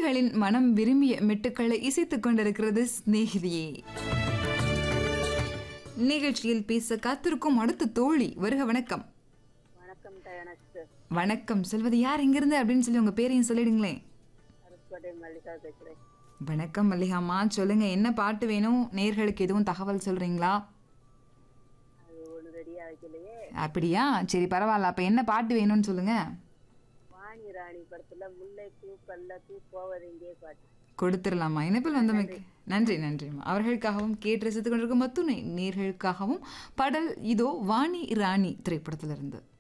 நேர்களின் மனம் விரும்பிய மெட்டுக்களை இசைத்துக் கொண்டிருக்கிறது சிநேகிதியே நிகழ்ச்சியில் பேச காத்திருக்கும் அடுத்த தோழி வருக வணக்கம் வணக்கம் டயனஸ்ட் வணக்கம் சொல்வது யார் எங்கிருந்து அப்படின்னு சொல்லி உங்க பேரையும் சொல்லிடுங்களேன் அருப்புக்கோட்டை மல்லிகா பேசுறேன் வணக்கம் மல்லிகாமா சொல்லுங்க என்ன பாட்டு வேணும் நேர்களுக்கு எதுவும் தகவல் சொல்றீங்களா அது ஒன்று ரெடியா வைக்கலையே அப்படியா சரி பரவாயில்ல அப்ப என்ன பாட்டு வேணும்னு சொல்லுங்க வாணி ராணி படத்துல முல்லை பூ பல்ல பூ போவதெங்கே பாட்டு கொடுத்துடலாமா இணைப்பில் வந்தமைக்கு நன்றி நன்றிம்மா அவர்களுக்காகவும் கேட்டு ரசித்துக் கொண்டிருக்கும் மத்துணை நேர்களுக்காகவும் பாடல் இதோ வாணி ராணி திரைப்படத்திலிருந்து